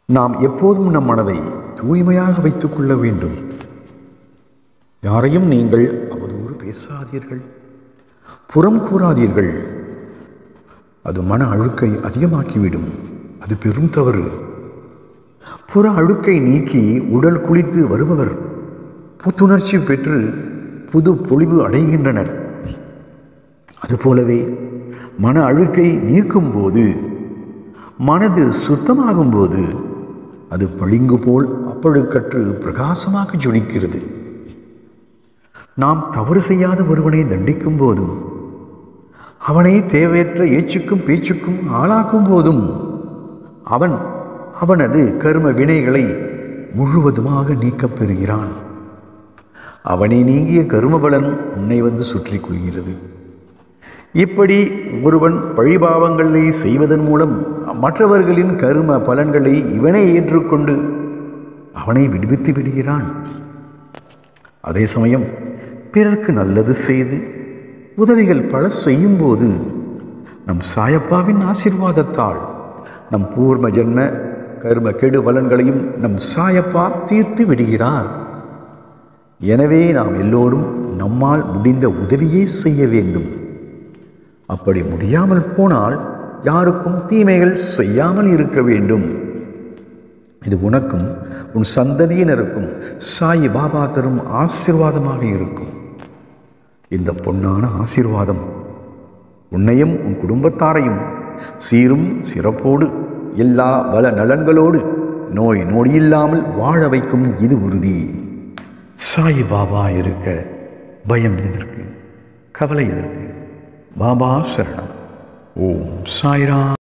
நாம் எப்போதும் நம் மனதை தூய்மையாக வைத்துக் கொள்ள வேண்டும் யாரையும் நீங்கள் அவதூறு பேசாதீர்கள் புறம் கூறாதீர்கள் அது மன அழுக்கை அதிகமாக்கிவிடும் அது பெரும் தவறு புற அழுக்கை நீக்கி உடல் குளித்து வருபவர் புத்துணர்ச்சி பெற்று புது பொலிவு அடைகின்றனர் அதுபோலவே மன அழுக்கை நீக்கும் போது மனது சுத்தமாகும் போது அது பளிங்கு போல் அப்பழுக்கற்று பிரகாசமாக ஜொலிக்கிறது நாம் தவறு செய்யாத ஒருவனை தண்டிக்கும் போதும் அவனை தேவையற்ற ஏச்சுக்கும் பேச்சுக்கும் ஆளாக்கும் போதும் அவன் அவனது கர்ம வினைகளை முழுவதுமாக நீக்கப் பெறுகிறான் அவனை நீங்கிய கருமபலன் உன்னை வந்து சுற்றி கொள்கிறது இப்படி ஒருவன் பழிபாவங்களை செய்வதன் மூலம் மற்றவர்களின் கரும பலன்களை இவனை ஏற்றுக்கொண்டு அவனை விடுவித்து விடுகிறான் அதே சமயம் பிறர்க்கு நல்லது செய்து உதவிகள் பல செய்யும்போது நம் சாயப்பாவின் ஆசிர்வாதத்தால் நம் பூர்வ ஜென்ம கர்ம கெடு பலன்களையும் நம் சாயப்பா தீர்த்து விடுகிறார் எனவே நாம் எல்லோரும் நம்மால் முடிந்த உதவியை செய்ய வேண்டும் அப்படி முடியாமல் போனால் யாருக்கும் தீமைகள் செய்யாமல் இருக்க வேண்டும் இது உனக்கும் உன் சந்ததியினருக்கும் சாய் பாபா தரும் ஆசிர்வாதமாக இருக்கும் இந்த பொன்னான ஆசீர்வாதம் உன்னையும் உன் குடும்பத்தாரையும் சீரும் சிறப்போடு எல்லா வள நலன்களோடு நோய் நொடியில்லாமல் வாழ வைக்கும் இது உறுதி சாய் பாபா இருக்க பயம் எதற்கு கவலை எதற்கு பாபா சரணம் ஓம் சாய்ராம்